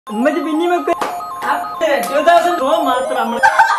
ഉമ്മച്ചി പിന്നെയും വെക്ക് ടൂ തൗസൻഡ് റോ മാത്രം നമ്മൾ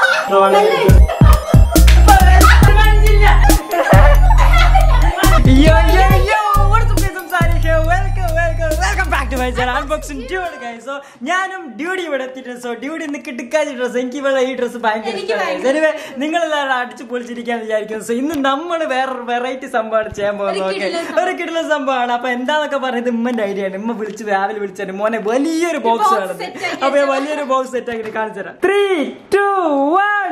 Yo, yo, yo, what's up, guys? I'm Sari here. Welcome, welcome, welcome back to my channel. Unboxing Dude, guys. So, ഞാനും ഡ്യൂഡി ഇവിടെ എത്തിയിട്ടുണ്ട് സോ ഡ്യൂഡി ഇന്ന് കിടക്കാച്ച ഡ്രസ് എനിക്ക് ഇവിടെ ഈ ഡ്രസ് ഭയങ്കര ഇഷ്ടമാണ് എനിവേ നിങ്ങളെല്ലാവരും അടിച്ചു പൊളിച്ചിരിക്കാന്ന് വിചാരിക്കുന്നു സോ ഇന്ന് നമ്മൾ വേറൊരു വെറൈറ്റി സംഭവമാണ് ചെയ്യാൻ പോകുന്നത് ഓക്കെ ഒരു കിട്ടുന്ന സംഭവമാണ് അപ്പൊ എന്താന്നൊക്കെ പറയുന്നത് ഉമ്മന്റെ ഐഡിയ ആണ് ഉമ്മ വിളിച്ച് രാവിലെ വിളിച്ചിട്ട് മോനെ വലിയൊരു ബോക്സ് ആണ് അപ്പൊ ഞാൻ വലിയൊരു ബോക്സ് സെറ്റ് ആക്കി കാണിച്ചു തരാം ത്രീ ടു വൺ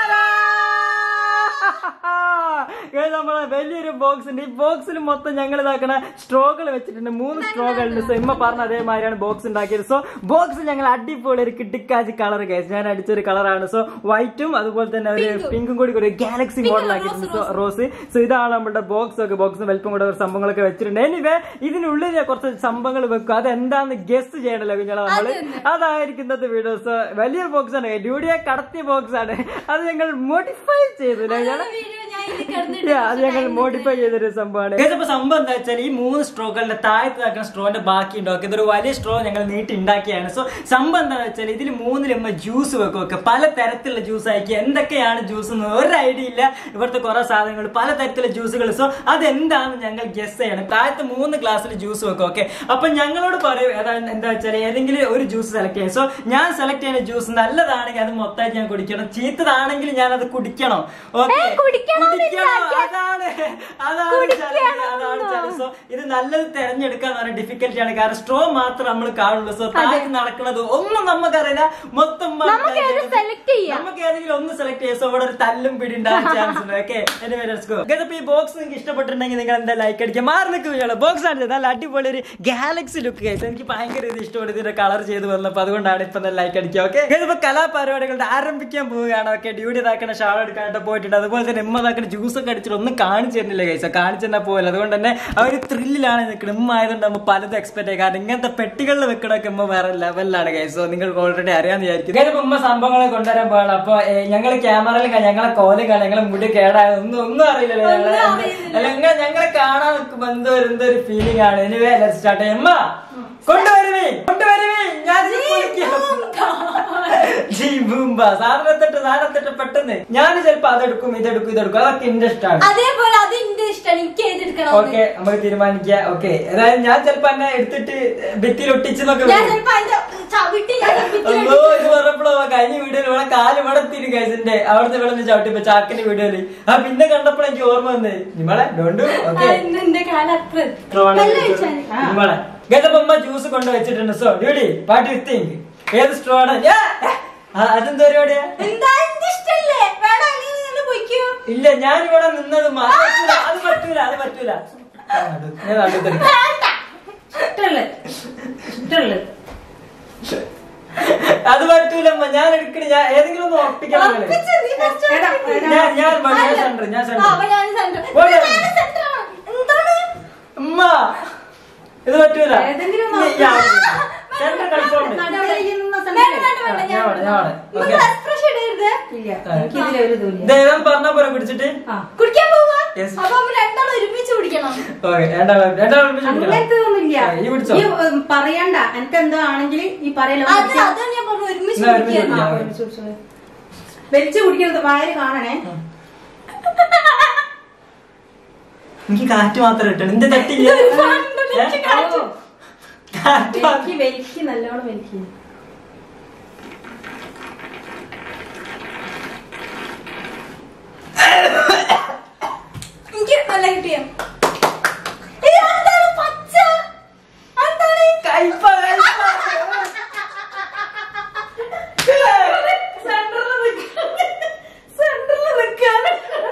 Guys, നമ്മളെ വലിയൊരു ബോക്സ് ഉണ്ട് ഈ ബോക്സിൽ മൊത്തം ഞങ്ങൾ ഇതാക്കണ സ്ട്രോകൾ വെച്ചിട്ടുണ്ട് മൂന്ന് സ്ട്രോകളുണ്ട് സോ ഇമ്മ പറഞ്ഞ അതേമാതിരിയാണ് ബോക്സ് ഉണ്ടാക്കിയത് സോ ബോക്സ് ഞങ്ങൾ അടിപൊളി ഒരു കിട്ടിക്കാച്ച് കളർ കേസ് ഞാൻ അടിച്ചൊരു കളറാണ് സോ വൈറ്റും അതുപോലെ തന്നെ ഒരു പിങ്കും കൂടി ഒരു ഗാലക്സി മോഡൽ ആക്കിയിട്ടുണ്ട് സോ റോസ് സോ ഇതാണ് നമ്മുടെ ബോക്സ് ഒക്കെ ബോക്സ് വലിപ്പം കൂടെ ഒരു സംഭവങ്ങളൊക്കെ വെച്ചിട്ടുണ്ട് എനിവേ ഇതിനുള്ളിൽ ഞാൻ കുറച്ച് സംഭവങ്ങൾ വെക്കും അത് എന്താന്ന് ഗസ്റ്റ് ചെയ്യണല്ലോ കുഞ്ഞാളെ നമ്മള് അതായിരിക്കും ഇന്നത്തെ വീഡിയോസ് വലിയൊരു ബോക്സ് ആണ് ഡ്യൂഡിയെ കടത്തിയ ബോക്സ് ആണ് അത് ഞങ്ങൾ മോഡിഫൈ ചെയ്തു ഞങ്ങള് Yeah, അത് ഞങ്ങൾ മോഡിഫൈ ചെയ്തൊരു സംഭവമാണ് ഇതിപ്പോ സംഭവം എന്താ വെച്ചാൽ ഈ മൂന്ന് സ്ട്രോകളുടെ താഴത്ത് നിൽക്കുന്ന സ്ട്രോന്റെ ബാക്കി ഉണ്ടാക്കി ഇതൊരു വലിയ സ്ട്രോ ഞങ്ങൾ നീട്ടി ഉണ്ടാക്കിയാണ് സോ സംഭവം എന്താണെന്ന് വെച്ചാൽ ഇതിൽ മൂന്നിലുമ്പോ ജ്യൂസ് വെക്കും ഒക്കെ പല തരത്തിലുള്ള ജ്യൂസ് ആയിരിക്കും എന്തൊക്കെയാണ് ജ്യൂസ് എന്ന് ഒരു ഐഡിയ ഇല്ല ഇവിടുത്തെ കുറെ സാധനങ്ങൾ പല തരത്തിലുള്ള ജ്യൂസുകൾ സോ അതെന്താണെന്ന് ഞങ്ങൾ ഗസ് ചെയ്യണം താഴത്ത് മൂന്ന് ഗ്ലാസ്സിൽ ജ്യൂസ് വെക്കും ഓക്കെ അപ്പൊ ഞങ്ങളോട് പറയും അതാണ് എന്താ വെച്ചാൽ ഏതെങ്കിലും ഒരു ജ്യൂസ് സെലക്ട് ചെയ്യും സോ ഞാൻ സെലക്ട് ചെയ്യുന്ന ജ്യൂസ് നല്ലതാണെങ്കിൽ അത് മൊത്തമായിട്ട് ഞാൻ കുടിക്കണം ചീത്തതാണെങ്കിൽ ഞാൻ അത് കുടിക്കണം ഓക്കെ അതാണ് അതാണ് challenge, അതാണ് challenge. So, ഇത് നല്ലത് തെരഞ്ഞെടുക്കാൻ പറഞ്ഞ ഡിഫിക്കൽട്ടി ആണ് കാരണം സ്ട്രോ മാത്രം നമ്മൾ കാണുള്ളൂ സോ താഴെ നടക്കുന്നത് ഒന്നും നമുക്കറിയില്ല മൊത്തം നമുക്ക് ഏത് select ചെയ്യാം. നമുക്ക് ഏതെങ്കിലും ഒന്ന് സെലക്ട് ചെയ്യാം സോ ഇവിടെ ഒരു തല്ലും പിടി ഉണ്ടാകാൻ ചാൻസ് ഉണ്ട് ഓക്കെ ഈ ബോക്സ് നിങ്ങൾക്ക് ഇഷ്ടപ്പെട്ടിട്ടുണ്ടെങ്കിൽ നിങ്ങൾ എന്താ ലൈക്ക് അടിക്കുക മാറി നിൽക്കുകയാണ് ബോക്സ് ആണ് നല്ല അടിപൊളി ഒരു ഗാലക്സി ലുക്ക് കേസ് എനിക്ക് ഭയങ്കര ഇത് ഇഷ്ടപ്പെട്ടു ഇതിന്റെ കളർ ചെയ്ത് വന്നപ്പോൾ അതുകൊണ്ടാണ് ഇപ്പൊ നല്ല ലൈക്ക് അടിക്കുക ഓക്കെ ഇതിപ്പോ കലാപരിപാടികളുടെ ആരംഭിക്കാൻ പോവുകയാണ് ഓക്കെ ഡ്യൂട്ടി ഇതാക്കണ ഷാൾ എടുക്കാനായിട്ട് പോയിട്ടുണ്ട് അതുപോലെ തന്നെ ഉമ്മ ഇതാക്കണ ജ്യൂസ് ഒക്കെ അടിച്ചിട്ട് ഒന്നും കാണിച്ചു തരുന്നില്ല കൈസ കാണിച്ചു തന്നെ പോകില്ല അതുകൊണ്ട് തന്നെ ആ ഒരു ത്രില്ലിലാണ് നിൽക്കുന്നത് ഉമ്മ ആയതുകൊണ്ട് നമ്മൾ പലതും എക്സ്പെക്ട് ചെയ്യാം കാരണം ഇങ്ങനത്തെ പെട്ടികളിൽ വെക്കണൊക്കെ ഉമ്മ വേറെ ലെവലിലാണ് കൈസോ നിങ്ങൾക്ക് ഓൾറെഡി അറിയാന്ന് വിചാരിക്കും ഇതിപ്പോ ഉമ്മ സംഭവങ്ങളെ കൊണ്ടുവരാൻ പോകണം അപ്പൊ ഏ, ഞങ്ങള് ക്യാമറയിൽ ഞങ്ങളെ കോല് കാണാം ഞങ്ങളെ മുടി കേടായത് ഒന്നും ഒന്നും അറിയില്ലല്ലോ ഞങ്ങളെ അല്ലെങ്കിൽ ഞങ്ങളെ കാണാൻ നിൽക്കുമ്പോ എന്തോ ഒരു എന്തോ ഒരു ഫീലിംഗ് ആണ് എനിവേ സ്റ്റാർട്ട് ചെയ്യാം ഉമ്മ കൊണ്ടുവരുവേ കൊണ്ടുവരുവേ ഞാൻ ജി ബൂംബ സാധനത്തിട്ട് സാധനത്തിട്ട് പെട്ടെന്ന് ഞാൻ ചിലപ്പോ അതെടുക്കും ഇതെടുക്കും ഇതെടുക്കും അതൊക്കെ എന്റെ ഇഷ്ടമാണ് അതേപോലെ അത് എന്റെ ഇഷ്ടമാണ് എനിക്ക് എഴുതിയെടുക്കണം ഓക്കെ നമുക്ക് തീരുമാനിക്കാം ഓക്കെ അതായത് ഞാൻ ചിലപ്പോ എന്നെ എടുത്തിട്ട് ഭിത്തിയിൽ ഒട്ടിച്ചെന്നൊക്കെ ഞാൻ വരും. ചിലപ്പോ അതിന്റെ ചവിട്ടി ഞാൻ ഭിത്തിയിൽ അല്ലോ ഇത് പറഞ്ഞപ്പോഴോ കഴിഞ്ഞ വീഡിയോയിൽ ഇവിടെ കാല് ഇവിടെ എത്തിയിട്ട് കഴിച്ചിന്റെ അവിടുത്തെ ഇവിടെ നിന്ന് ചവിട്ടിപ്പോ ചാക്കിന്റെ വീഡിയോയില് ആ പിന്നെ കണ്ടപ്പോൾ എനിക്ക് ഓർമ്മ വന്നേ നിങ്ങളെ ഡോണ്ടു ഓക്കെ ഇന്ന് എന്റെ കാലം അത്ര നല്ല കഴിച്ചാണ്. നിങ്ങളെ ഗതപ്പമ്മ ജ്യൂസ് കൊണ്ട് വെച്ചിട്ടുണ്ട് സോ ഡ്യൂഡി വാട്ട് യു തിങ്ക് ഏത് സ്ട്രോ ആണ് ഏ, ഏ, ആ, അതെന്താ പരിപാടിയാ എന്താ എന്റെ ഇഷ്ടല്ലേ വേണം അല്ലെങ്കിൽ നിങ്ങൾ പൊയ്ക്കോ ഇല്ല ഞാൻ ഇവിടെ നിന്നത് മാ- അത് പറ്റൂല അത് പറ്റൂല അത് പറ്റൂല ഞാൻ നടു- ഞാൻ നടുത്തെടുക്കാം. വേണ്ട ഇഷ്ടല്ലേ ഇഷ്ടല്ലേ അത് പറ്റൂലമ്മ ഞാൻ എടുക്കണ ഞാൻ ഏതെങ്കിലും ഒന്ന് ഉറപ്പിക്കണം നിങ്ങള്. ഉറപ്പിച്ച് നീ first എടാ, ഉറപ്പിക്ക്. ഞാൻ ഞാൻ ഞാൻ അല്ല. സെന്റർ ഞാൻ ആ, സെന്റർ അപ്പൊ ഞാൻ center. ഓടെ. ഞാൻ center ആണ്. എന്താണ് ഉമ്മ ഇത് പറ്റൂല ഏതെങ്കിലും സെന്റർ കൺഫേം വേണ്ട, വേണ്ട, വേണ്ട, ഞാൻ ഞാൻ വേണം, ഞാൻ വേണം. നിങ്ങൾ Okay. expression ഇടരുത്. ഇതേതാ പറഞ്ഞ പോലെ പിടിച്ചിട്ട് കുടിക്കാൻ പോവാ Yes. അപ്പൊ നമ്മൾ രണ്ടാളും ഒരുമിച്ച് കുടിക്കണം ഓക്കെ രണ്ടാളും രണ്ടാളും ഒരുമിച്ച് പിടിക്കണം. അങ്ങനത്തൊന്നുമില്ല ആ, ഈ പിടിച്ചോ ഈ ഉം, പറയണ്ട എനിക്ക് എന്തോ ആണെങ്കിൽ ഈ പറയലോ അത് അതാണ് ഞാൻ പറഞ്ഞു ഒരുമിച്ച് എന്നാ ഒരുമിച്ച് കുടിക്കാൻ കുടിക്കാം. വലിച്ചു കുടിക്കുന്നത് വായല് കാണണേ എനിക്ക് കാറ്റ് മാത്രം കിട്ടണം എന്റെ തട്ടില്ല എനിക്ക് കാറ്റ്. കാറ്റ് മാത്രം. വലിക്ക് വലിക്ക് നല്ലോണം വലിക്ക് എനിക്ക് നല്ല കിട്ടിയ പച്ച എന്താണ് കയ്പ, കയ്പ. സെന്ററിൽ നിൽക്കാണ് സെന്ററിൽ നിൽക്കാണ്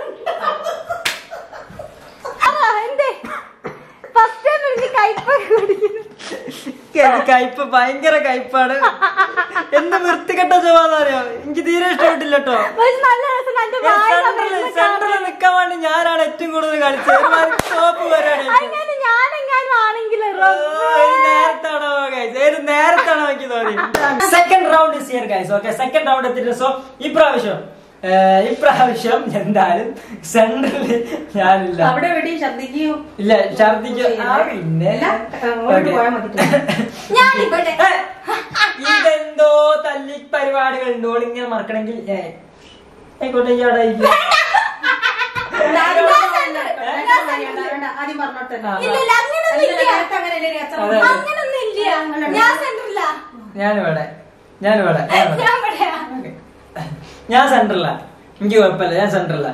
എന്തേ ഫസ്റ്റ് ടൈം എനിക്ക് കയ്പ കുടിക്കുന്നു എനിക്ക് കയ്പ് ഭയങ്കര കയ്പാണ് എന്ത് വൃത്തികെട്ട ചുവാന്നറിയോ എനിക്ക് തീരെ ഇഷ്ടപ്പെട്ടില്ല കേട്ടോ പക്ഷെ നല്ല രസം എന്റെ വായ തമ്മിൽ സെന്ററിൽ നിൽക്കാൻ വേണ്ടി ഞാനാണ് ഏറ്റവും കൂടുതൽ കളിച്ചത് ഒരുമാതിരി ടോപ്പ് വരാണ് അങ്ങനെ ഞാനെങ്ങാനും ആണെങ്കിൽ നേരത്താണോ ഗൈസ് ഏത് നേരത്താണോ എനിക്ക് തോന്നി second round is here guys okay second round എത്തിയിട്ട് സോ ഈ പ്രാവശ്യം ഏഹ്, ഇപ്രാവശ്യം എന്തായാലും സെൻട്രലിൽ ഞാനില്ല അവിടെ എവിടെയും ശ്രദ്ധിക്കുകയും ഇല്ല ഛർദിക്ക് ആ പിന്നെ ഇല്ല, അങ്ങോട്ട് Okay. പോയാൽ മതി. ഞാനിവിടെ ഏ, ഇതെന്തോ തല്ലി പരിപാടികൾ ഉണ്ട് ഓളിങ്ങനെ മറക്കണമെങ്കിൽ ഏ, ആയിക്കോട്ടെ ഈ അവിടെ ഇരിക്ക്. വേണ്ട, വേണ്ട, വേണ്ട, ആദ്യം പറഞ്ഞോട്ടെ ആ, ഇല്ല ഇല്ല അങ്ങനൊന്നും അല്ലല്ല, ഇല്ല നേരത്തെ അങ്ങനെയല്ലേ ഒരു അച്ഛൻ അതെ. അങ്ങനൊന്നും ഇല്ല ഞാൻ സെന്ററില്ല ഞാനിവിടെ ഞാനിവിടെ ഞാനിവിടെ. ഞാൻ ഇവിടെയാ Okay. ഞാൻ സെന്ററില എനിക്ക് കുഴപ്പമില്ല ഞാൻ സെന്ററില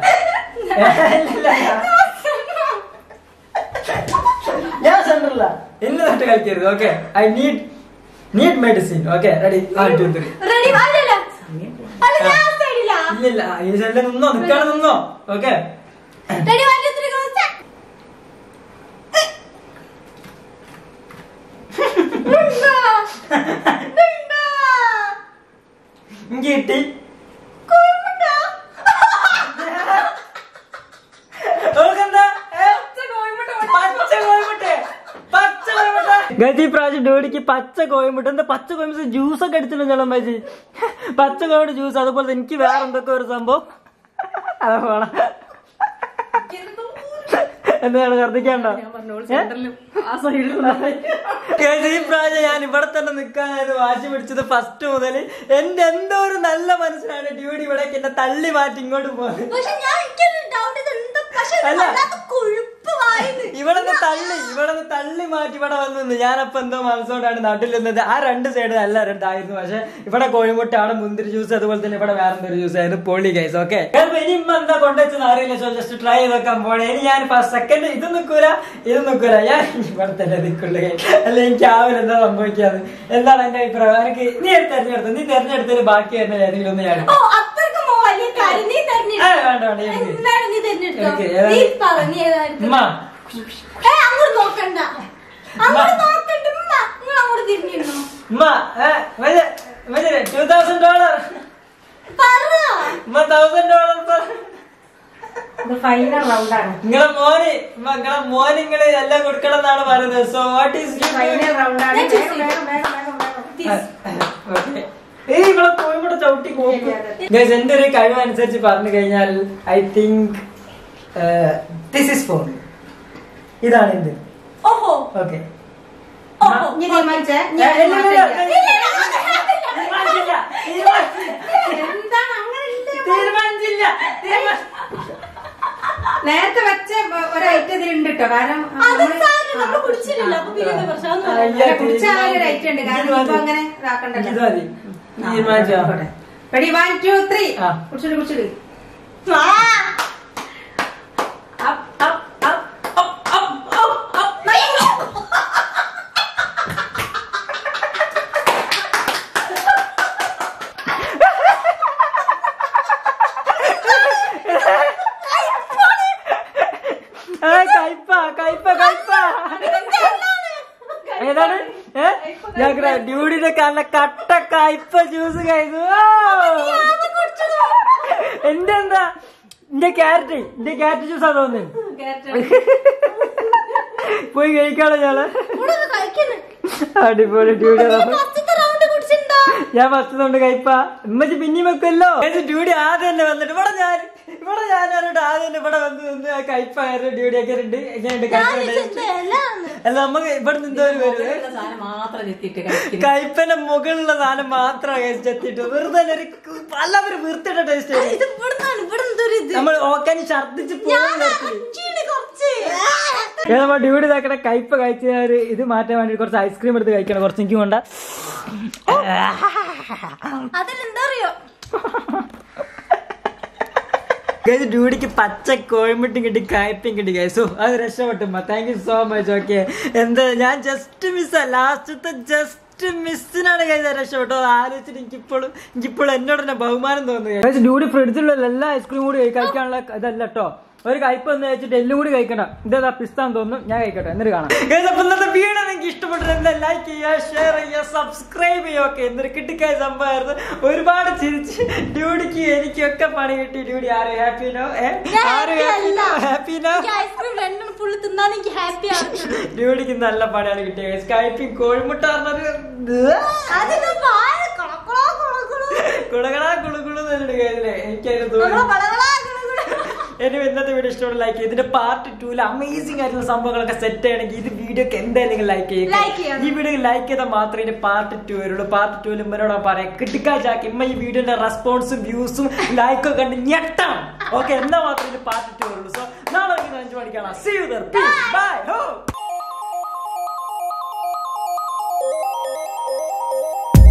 ഞാൻ സെന്ററില എന്നെ തൊട്ട് കളിക്കരുത് okay I need need medicine okay ready one two three ready അല്ലല്ല അല്ല ഞാൻ സൈഡില്ല ഇല്ലില്ല ഈ സൈഡിൽ നിന്നോ നിൽക്കാതെ നിന്നോ okay ready one two three go start എനിക്ക് കിട്ടി ഓൾക്കെന്താ? ഏ? പച്ച കോഴിമുട്ട. പച്ച കോഴിമുട്ട. ഗതി പ്രാവശ്യം ഡോഡിക്ക് പച്ച കോയമ്പുട്ട് എന്താ പച്ച കോയമ്പ് ജ്യൂസ് ഒക്കെ അടിച്ചിട്ടുണ്ടല്ലോ മജി പച്ച കോയമ്പ് ജ്യൂസ് അതുപോലെ എനിക്ക് വേറെ എന്തൊക്കെ ഒരു സംഭവം അതാ പോണം എന്താണ് ഛർദിക്കാണ്ടോ Guys, ഈ പ്രാവശ്യം ഞാൻ ഇവിടെ തന്നെ നിൽക്കാനായിരുന്നു വാശി പിടിച്ചത് ഫസ്റ്റ് മുതൽ എന്റെ എന്തോ ഒരു നല്ല മനസ്സിലാണ് ഡ്യൂട്ടി ഇവിടെ എന്നെ തള്ളി മാറ്റി ഇങ്ങോട്ട് പോകുന്നത് പക്ഷെ ഞാൻ എനിക്കൊരു ഡൗട്ട് ഇതെന്താ പക്ഷെ അല്ല. വല്ലാത്ത കൊഴുപ്പ് വായുന്നു ഇവിടെ നിന്ന് തള്ളി ഇവിടെ നിന്ന് തള്ളി മാറ്റി ഇവിടെ വന്നു നിന്ന്. ഞാനപ്പോ എന്തോ മനസ്സോടാണ് നാട്ടിൽ നിന്നത് ആ രണ്ട് സൈഡ് നല്ല രണ്ടായിരുന്നു പക്ഷെ ഇവിടെ കോഴിമുട്ട അവിടെ മുന്തിരി ജ്യൂസ് അതുപോലെ തന്നെ ഇവിടെ വേറെ എന്തൊരു ജ്യൂസ് ആയിരുന്നു പൊളി ഗൈസ് ഓക്കെ ഇനി ഇമ്മ എന്താ കൊണ്ടുവച്ചെന്ന് അറിയില്ല സോ ജസ്റ്റ് ട്രൈ ചെയ്ത് നോക്കാൻ പോണേ ഇനി ഞാൻ ഫസ്റ്റ് സെക്കൻഡ് ഇത് നിൽക്കൂല ഇത് നിൽക്കൂല ഞാൻ ഇവിടെ തന്നെ നിൽക്കുള്ളൂ guys. അല്ല എനിക്ക് ആവില്ല എന്താ സംഭവിക്കാന്ന് എന്താണ് എന്റെ അഭിപ്രായം എനിക്ക് നീ തെരഞ്ഞെടുത്തു നീ തെരഞ്ഞെടുത്തതിൽ ബാക്കി തന്നെ ഏതെങ്കിലും ഒന്ന് ഞാൻ ഓ അത്രക്ക് മോ വലിയ കാര്യം നീ ആ, വേണ്ട, വേണ്ട, തെരഞ്ഞെടുത്തു എനിക്ക്. എന്തായാലും നീ തെരഞ്ഞെടുത്തോ എനിക്ക് ഏതാ- നീ പറ നീ ഏതായിരുന്നു ഉമ്മ ഏ അങ്ങോട്ട് നോക്കണ്ട അങ്ങോട്ട് നോക്കണ്ട ഉമ്മ നിങ്ങൾ അങ്ങോട്ട് തിരിഞ്ഞിരുന്നു ഉമ്മ ടൂ തൗസൻഡ് ഡോളർ പറ ഉമ്മ തൗസൻഡ് ഡോളർ ഇത് ഫൈനൽ റൗണ്ടാണ് നിങ്ങളെ മോന് ഉമ്മ, നിങ്ങളെ മോന് നിങ്ങള് എല്ലാം കൊടുക്കണം എന്നാണ് പറയുന്നത് സോ വാട്ട് ഈസ് ഫൈനൽ റൗണ്ടാണ് ഞാൻ choose വേഗം വേഗം വേഗം വേഗം വേഗം ഇവിടെ കോഴിമുട്ട ചവിട്ടി ഗൈസ് എന്റെ ഒരു കഴിവ് അനുസരിച്ച് പറഞ്ഞു കഴിഞ്ഞാൽ I think this is for ഇതാണ് എന്ത് ഓഹോ ഓക്കെ ഓഹോ നീ തീരുമാനിച്ചേ നീ ഏ, ഇല്ല, ഇല്ല, തീരുമാനിച്ചില്ല. തീരുമാനിച്ചില്ല, തീരുമാനിച്ചില്ല, എന്താണ് അങ്ങനെ ഇല്ല? തീരുമാനിച്ചില്ല തീരുമാനിച്ചില്ല നേരത്തെ വെച്ച ഒരു ഐറ്റം ഇതിലുണ്ട് കേട്ടോ കാരണം അത് നമ്മള് സാരമില്ല, നമ്മള് കുടിച്ചിട്ടില്ല അപ്പൊ പിന്നെ എന്താ പ്രശ്നം അതൊന്നും അയ്യ, അല്ല, കുടിച്ച ആ ഒരു ഐറ്റം ഉണ്ട് കാരണം ഇപ്പൊ അങ്ങനെ ഇതാക്കണ്ടല്ലോ ഇത് മതി തീരുമാനിച്ചോ റെഡി വൺ ടു ത്രീ ആ. കുടിച്ചിട്ട് കുടിച്ചിട്ട് ആ, അപ്പ് അപ്പ് അപ്പ് അപ്പ് അപ്പ് അപ്പ് അപ്പ് ഏ, കയ്പ കയ്പ കയ്പ ഏതാണ് ഏ ഞാൻ ഡ്യൂഡിന്റെ കള്ള കട്ട കയ്പ ജ്യൂസ് കഴിച്ചു അത് കുടിച്ചതോ? എന്റെ എന്താ എന്റെ ക്യാരറ്റ് എന്റെ ക്യാരറ്റ് ജ്യൂസ് ആ തോന്നുന്നു പോയി കഴിക്കാളോ ഞാള് ഇവിടെ ഒന്ന് കഴിക്കുന്നു. അടിപൊളി ഡ്യൂഡി നീ ഫസ്റ്റത്തെ റൗണ്ട് കുടിച്ചിട്ടുണ്ടോ ഞാൻ ഫസ്റ്റ് കഴിപ്പാ ഉമ്മച്ചി പിന്നെയും വെക്കുമല്ലോ ഡ്യൂഡി ആദ്യം തന്നെ വന്നിട്ട് ഇവിടെ ഞാൻ ഇവിടെ ഞാൻ പറഞ്ഞിട്ട് ആദ്യം തന്നെ ഇവിടെ വന്ന് നിന്ന് ആ കയ്പായിരുന്നു ഡ്യൂഡി ഒക്കെ ഉണ്ട് എങ്ങനെയുണ്ട് ഞാൻ കഴിച്ചുകൊണ്ട് വിചാരിച്ചത് എല്ലാന്ന്. അല്ല നമുക്ക് ഇവിടെ നിന്ന് ഒരു വരുന്നത് സാധനം മാത്രം ചെത്തിയിട്ട് കഴിക്കുന്നു കയ്പന്റെ മുകളിലുള്ള സാധനം മാത്രം കഴിച്ചെത്തിട്ട് വെറുതെ ഒരു എല്ലാവരും വീർത്തിട്ട ടേസ്റ്റ് ആ, ഇത് ഇവിടുന്നാണ് ഇവിടെ എന്തൊരു ഇത് നമ്മൾ ഓക്കാൻ ഛർദിച്ച് ഞാൻ പോകുന്ന അച്ചിയാണ് കുറച്ച് നമ്മൾ ഡ്യൂട്ടി ഇതാക്കണ കയ്പ കഴിച്ച ഒരു ഇത് മാറ്റാൻ വേണ്ടി കുറച്ച് ഐസ്ക്രീം എടുത്ത് കഴിക്കണം കുറച്ച് എനിക്ക് കൊണ്ട അതിലെന്താ അറിയോ ഗൈസ് ഡ്യൂഡിക്ക് പച്ച കോയമ്പട്ടും കിട്ടി കായപ്പും കിട്ടി ഗൈസു അത് രക്ഷപ്പെട്ടുമ്പോ thank you so much okay എന്താ ഞാൻ ജസ്റ്റ് മിസ്സാ ലാസ്റ്റത്തെ ജസ്റ്റ് മിസ്സിനാണ് ഗൈസ് രക്ഷപ്പെട്ടു അത് ആലോചിച്ചിട്ട് എനിക്കിപ്പോഴും എനിക്കിപ്പോഴും എന്നോട് തന്നെ ബഹുമാനം തോന്നുന്നു ഡ്യൂഡി ഫ്രിഡ്ജിലുള്ള എല്ലാ ഐസ്ക്രീം കൂടി കഴിക്കാനുള്ള ഇതല്ല കേട്ടോ ഒരു കയ്പ് ഒന്ന് കഴിച്ചിട്ട് എല്ലാം കൂടി കഴിക്കണം ഇതേതാ പിസ്താന്ന് തോന്നുന്നു ഞാൻ കഴിക്കട്ടെ എന്നിട്ട് കാണാം Guys, അപ്പൊ ഇന്നത്തെ വീഡിയോ നിങ്ങൾക്ക് ഇഷ്ടപ്പെട്ടിരുന്ന ലൈക്ക് ചെയ്യുക ഷെയർ ചെയ്യുക സബ്സ്ക്രൈബ് ചെയ്യുക ഒക്കെ എന്തൊരു കിട്ടിക്കായ സംഭവമായിരുന്നു ഒരുപാട് ചിരിച്ച് ഡ്യൂഡിക്ക് എനിക്കൊക്കെ പണി കിട്ടി ഡ്യൂഡി ആരും ഹാപ്പി നോ ഞാൻ ആരും happy ഹാപ്പി അല്ല. നോ ഹാപ്പി നോ എനിക്ക് ഐസ്ക്രീം രണ്ടും ഫുള്ള് തിന്നാൻ എനിക്ക് ഹാപ്പി ആണ് ഡ്യൂഡിക്ക് നല്ല പണിയാണ് കിട്ടിയത് സ്കൈപ്പിംഗ് കോഴിമുട്ട പറഞ്ഞൊരു അതിന് വായ കൊളക്കൊളോ കൊളക്കൊളോ കുളകളാ കുളുകുളു എന്നിട്ട് കേസില്ലേ എനിക്കതിന് നമ്മള് തോന്നുന്നു വളവളാ ഗുണഗുണ. എന്നെ ഇന്നത്തെ വീഡിയോ ഇഷ്ടമുള്ള ലൈക്ക് ഇതിന്റെ പാർട്ട് ടൂല് അമേസിംഗ് ആയിട്ടുള്ള സംഭവങ്ങളൊക്കെ സെറ്റ് ചെയ്യണമെങ്കിൽ ഇത് വീഡിയോക്ക് എന്തായാലും ലൈക്ക് Like ചെയ്യും ചെയ്യണം. ഈ വീഡിയോ ലൈക്ക് ചെയ്താൽ മാത്രമേ ഇതിന്റെ പാർട്ട് ടു വരുള്ളൂ പാർട്ട് ടൂല് ഇമ്മനോട് പറയാം കിട്ടിക്കാച്ചാക്കി ഇമ്മ ഈ വീഡിയോന്റെ റെസ്പോൺസും വ്യൂസും ലൈക്കും കണ്ട് ഞെട്ടണം ഓക്കെ എന്നാ മാത്രമേ ഇത് പാർട്ട് ടു വരുള്ളൂ സോ നാളെ വൈകുന്നേരം അഞ്ചു മണിക്കാണ് സീ യു ബൈ ഹോ